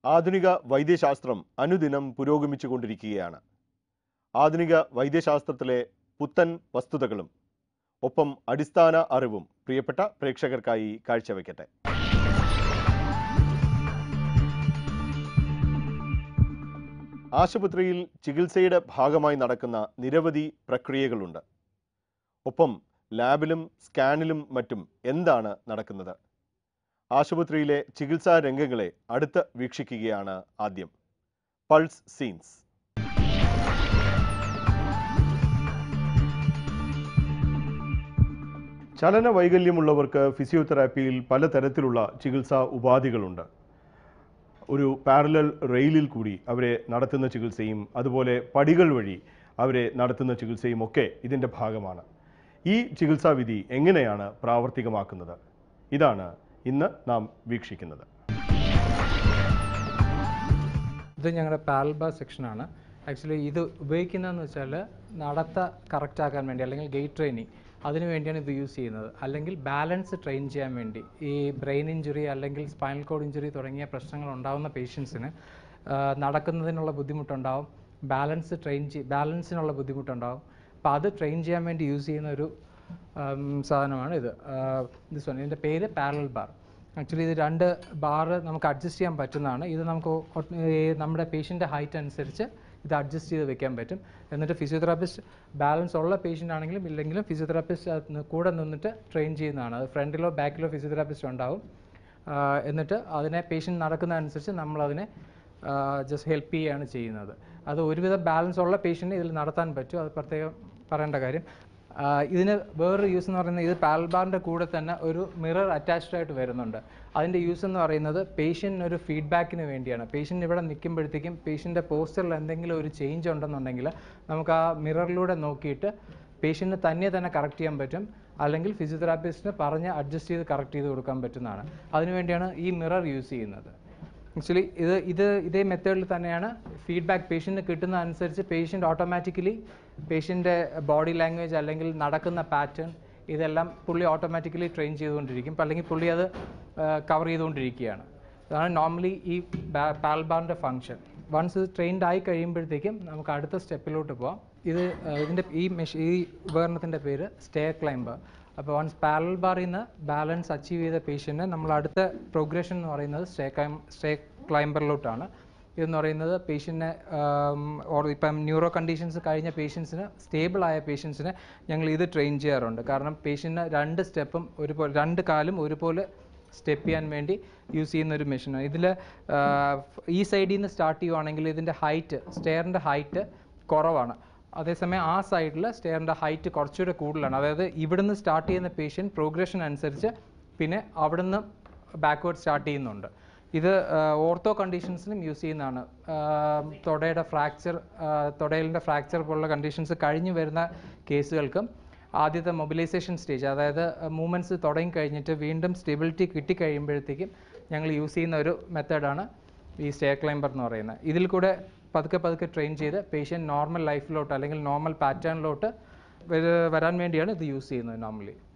ആധുനിക വൈദ്യശാസ്ത്രം അനുദിനം പുരോഗമിച്ചുകൊണ്ടിരിക്കുകയാണ് ആധുനിക വൈദ്യശാസ്ത്രത്തിലെ പുത്തൻ വസ്തുതകളും ഒപ്പം അടിസ്ഥാന അറിവും പ്രിയപ്പെട്ട പ്രേക്ഷകർക്കായി കാഴ്ചവെക്കട്ടെ ആശുപത്രിയിൽ ചികിത്സയുടെ ഭാഗമായി നടക്കുന്ന നിരവധി പ്രക്രിയകളുണ്ട് ഒപ്പം ലാബിലും സ്കാനിലും മറ്റും എന്താണ് നടക്കുന്നത് ആശുപത്രിയിലെ ചികിത്സാ രംഗങ്ങളെ അടുത്ത് വീക്ഷിക്കുകയാണ് ആദ്യം പൾസ് സീൻസ് ചലന വൈകല്യമുള്ളവർക്ക് ഫിസിയോതെറാപ്പിയിൽ പലതരത്തിലുള്ള ചികിത്സാ ഉപാധികളുണ്ട് ഒരു പാരലൽ റെയിലിൽ കൂടി അവരെ നടത്തുന്ന ചികിത്സയും അതുപോലെ പടികൾ വഴി അവരെ നടത്തുന്ന ചികിത്സയും ഒക്കെ ഇതിൻ്റെ ഭാഗമാണ് ഈ ചികിത്സാവിധി എങ്ങനെയാണ് പ്രാവർത്തികമാക്കുന്നത് ഇതാണ് ഇന്ന് നാം വീക്ഷിക്കുന്നത് ഇത് ഞങ്ങളുടെ പാൽബ സെക്ഷനാണ് ആക്ച്വലി ഇത് ഉപയോഗിക്കുന്നതെന്ന് വെച്ചാൽ നടത്ത കറക്റ്റ് ആക്കാൻ വേണ്ടി അല്ലെങ്കിൽ ഗേറ്റ് ട്രെയിനിങ് അതിനു വേണ്ടിയാണ് ഇത് യൂസ് ചെയ്യുന്നത് അല്ലെങ്കിൽ ബാലൻസ് ട്രെയിൻ ചെയ്യാൻ വേണ്ടി ഈ ബ്രെയിൻ ഇഞ്ചുറി അല്ലെങ്കിൽ സ്പൈനൽ കോഡ് ഇഞ്ചുറി തുടങ്ങിയ പ്രശ്നങ്ങൾ ഉണ്ടാകുന്ന പേഷ്യൻസിന് നടക്കുന്നതിനുള്ള ബുദ്ധിമുട്ടുണ്ടാവും ബാലൻസ് ട്രെയിൻ ചെയ് ബാലൻസിനുള്ള ബുദ്ധിമുട്ടുണ്ടാവും അപ്പോൾ അത് ട്രെയിൻ ചെയ്യാൻ വേണ്ടി യൂസ് ചെയ്യുന്ന ഒരു ഉം, സാധനമാണ് ഇത് ദിസ് വൺ ഇതിൻ്റെ പേര് പാരൽ ബാർ ആക്ച്വലി ഇത് രണ്ട് ബാറ് നമുക്ക് അഡ്ജസ്റ്റ് ചെയ്യാൻ പറ്റുന്നതാണ് ഇത് നമുക്ക് ഒ- ഈ നമ്മുടെ പേഷ്യൻ്റെ ഹൈറ്റ് അനുസരിച്ച് ഇത് അഡ്ജസ്റ്റ് ചെയ്ത് വെക്കാൻ പറ്റും എന്നിട്ട് ഫിസിയോതെറാപ്പിസ്റ്റ് ബാലൻസ് ഉള്ള പേഷ്യൻ്റ് ആണെങ്കിലും ഇല്ലെങ്കിലും ഫിസിയോതെറാപ്പിസ്റ്റ് കൂടെ നിന്നിട്ട് ട്രെയിൻ ചെയ്യുന്നതാണ് അത് ഫ്രണ്ടിലോ ബാക്കിലോ ഫിസിയോതെറാപ്പിസ്റ്റ് ഉണ്ടാവും ആ, എന്നിട്ട് അതിനെ പേഷ്യൻ്റ് നടക്കുന്നതനുസരിച്ച് നമ്മളതിനെ ജസ്റ്റ് ഹെൽപ്പ് ചെയ്യുകയാണ് ചെയ്യുന്നത് അത് ഒരുവിധം ബാലൻസ് ഉള്ള പേഷ്യൻറ്റിന് ഇതിൽ നടത്താൻ പറ്റും അത് പ്രത്യേകം പറയേണ്ട കാര്യം ആ, ഇതിന് വേറൊരു യൂസ് എന്ന് പറയുന്നത് ഇത് പാൽബാറിൻ്റെ കൂടെ തന്നെ ഒരു മിറർ അറ്റാച്ച്ഡ് ആയിട്ട് വരുന്നുണ്ട് അതിൻ്റെ യൂസ് എന്ന് പറയുന്നത് പേഷ്യൻറ്റിന് ഒരു ഫീഡ്ബാക്കിന് വേണ്ടിയാണ് പേഷ്യൻ്റ് ഇവിടെ നിൽക്കുമ്പോഴത്തേക്കും പേഷ്യൻ്റെ പോസ്റ്ററിൽ എന്തെങ്കിലും ഒരു ചേഞ്ച് ഉണ്ടെന്നുണ്ടെങ്കിൽ നമുക്ക് ആ മിററിലൂടെ നോക്കിയിട്ട് പേഷ്യൻറ്റിന് തന്നെ തന്നെ കറക്റ്റ് ചെയ്യാൻ പറ്റും അല്ലെങ്കിൽ ഫിസിയോതെറാപ്പിസ്റ്റിന് പറഞ്ഞ് അഡ്ജസ്റ്റ് ചെയ്ത് കറക്റ്റ് ചെയ്ത് കൊടുക്കാൻ പറ്റുന്നതാണ് അതിനുവേണ്ടിയാണ് ഈ മിറർ യൂസ് ചെയ്യുന്നത് ആക്ച്വലി ഇത് ഇത് ഇതേ മെത്തേഡിൽ തന്നെയാണ് ഫീഡ്ബാക്ക് പേഷ്യൻറ്റിന് കിട്ടുന്ന അനുസരിച്ച് പേഷ്യൻ്റ് ഓട്ടോമാറ്റിക്കലി പേഷ്യൻ്റെ ബോഡി ലാംഗ്വേജ് അല്ലെങ്കിൽ നടക്കുന്ന പാറ്റേൺ ഇതെല്ലാം പുള്ളി ഓട്ടോമാറ്റിക്കലി ട്രെയിൻ ചെയ്തുകൊണ്ടിരിക്കും ഇപ്പം അല്ലെങ്കിൽ പുള്ളി അത് കവർ ചെയ്തുകൊണ്ടിരിക്കുകയാണ് അതാണ് നോർമലി ഈ പാൽബാറിൻ്റെ ഫങ്ഷൻ വൺസ് ഇത് ട്രെയിൻഡ് ആയി കഴിയുമ്പോഴത്തേക്കും നമുക്ക് അടുത്ത സ്റ്റെപ്പിലോട്ട് പോവാം ഇത് ആ, ഇതിൻ്റെ ഈ മെഷീൻ ഈ ഉപകരണത്തിൻ്റെ പേര് സ്റ്റേ ക്ലൈംബർ അപ്പോൾ വൺസ് പാരൽ ബാറിൽ നിന്ന് ബാലൻസ് അച്ചീവ് ചെയ്ത പേഷ്യൻറ്റിന് നമ്മൾ അടുത്ത പ്രോഗ്രഷൻ എന്ന് പറയുന്നത് സ്റ്റേ ക്ലൈം സ്റ്റേ ക്ലൈംബറിലോട്ടാണ് ഇതെന്ന് പറയുന്നത് പേഷ്യൻറ്റിനെ ഓർ ഇപ്പം ന്യൂറോ കണ്ടീഷൻസ് കഴിഞ്ഞ പേഷ്യൻസിന് സ്റ്റേബിൾ ആയ പേഷ്യൻസിന് ഞങ്ങൾ ഇത് ട്രെയിൻ ചെയ്യാറുണ്ട് കാരണം പേഷ്യൻറ്റിന് രണ്ട് സ്റ്റെപ്പും ഒരുപോലെ രണ്ട് കാലും ഒരുപോലെ സ്റ്റെപ്പ് ചെയ്യാൻ വേണ്ടി യൂസ് ചെയ്യുന്ന ഒരു മെഷീനാണ് ഇതിൽ ഈ സൈഡിൽ നിന്ന് സ്റ്റാർട്ട് ചെയ്യുവാണെങ്കിൽ ഇതിൻ്റെ ഹൈറ്റ് സ്റ്റെയറിൻ്റെ ഹൈറ്റ് കുറവാണ് അതേസമയം ആ സൈഡിൽ സ്റ്റെയറിൻ്റെ ഹൈറ്റ് കുറച്ചുകൂടെ കൂടുതലാണ് അതായത് ഇവിടുന്ന് സ്റ്റാർട്ട് ചെയ്യുന്ന പേഷ്യൻറ്റ് പ്രോഗ്രഷൻ അനുസരിച്ച് പിന്നെ അവിടുന്ന് ബാക്ക്വേർഡ് സ്റ്റാർട്ട് ചെയ്യുന്നുണ്ട് ഇത് ഓർത്തോ കണ്ടീഷൻസിനും യൂസ് ചെയ്യുന്നതാണ് ആ, തുടയുടെ ഫ്രാക്ചർ തുടയിലിൻ്റെ ഫ്രാക്ചർ പോലുള്ള കണ്ടീഷൻസ് കഴിഞ്ഞു വരുന്ന കേസുകൾക്കും ആദ്യത്തെ മൊബിലൈസേഷൻ സ്റ്റേജ് അതായത് മൂവ്മെൻറ്റ്സ് തുടങ്ങി കഴിഞ്ഞിട്ട് വീണ്ടും സ്റ്റെബിലിറ്റി കിട്ടിക്കഴിയുമ്പോഴത്തേക്കും ഞങ്ങൾ യൂസ് ചെയ്യുന്ന ഒരു മെത്തേഡാണ് ഈ സ്റ്റേ ക്ലൈംബർ എന്ന് പറയുന്നത് ഇതിൽ കൂടെ പതുക്കെ പതുക്കെ ട്രെയിൻ ചെയ്ത് പേഷ്യൻ്റ് നോർമൽ ലൈഫിലോട്ട് അല്ലെങ്കിൽ നോർമൽ പാറ്റേണിലോട്ട് വരാൻ വേണ്ടിയാണ് ഇത് യൂസ് ചെയ്യുന്നത് നോർമലി